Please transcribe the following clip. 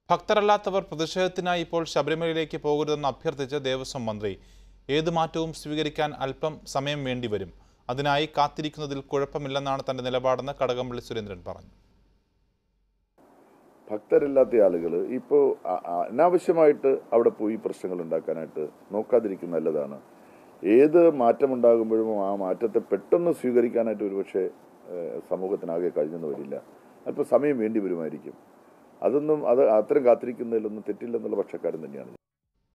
ഭക്തരല്ലാത്തവർ പ്രതിഷേധത്തിനായി ഇപ്പോൾ ശബരിമലയിലേക്ക് പോകരുതെന്ന് അഭ്യർത്ഥിച്ച് ദേവസ്വം മന്ത്രി ഏത് മാറ്റവും സ്വീകരിക്കാൻ അല്പം സമയം വേണ്ടിവരും അതിനായി കാത്തിരിക്കുന്നതിൽ കുഴപ്പമില്ലെന്നാണ് തന്റെ നിലപാടെന്ന് കടകംപള്ളി സുരേന്ദ്രൻ പറഞ്ഞു ഭക്തരില്ലാത്ത ആളുകൾ ഇപ്പോൾ അനാവശ്യമായിട്ട് അവിടെ പോയി പ്രശ്നങ്ങൾ ഉണ്ടാക്കാനായിട്ട് നോക്കാതിരിക്കുന്ന നല്ലതാണ് ഏത് മാറ്റമുണ്ടാകുമ്പോഴും ആ മാറ്റത്തെ പെട്ടെന്ന് സ്വീകരിക്കാനായിട്ട് ഒരുപക്ഷെ ഏഹ്, സമൂഹത്തിനാകെ കഴിഞ്ഞെന്ന് വരില്ല അല്പം സമയം വേണ്ടി വരുമായിരിക്കും അതൊന്നും അത് അത്തരം കാത്തിരിക്കുന്നതിലൊന്നും തെറ്റില്ലെന്നുള്ള പക്ഷക്കാരൻ തന്നെയാണ് ഞാൻ.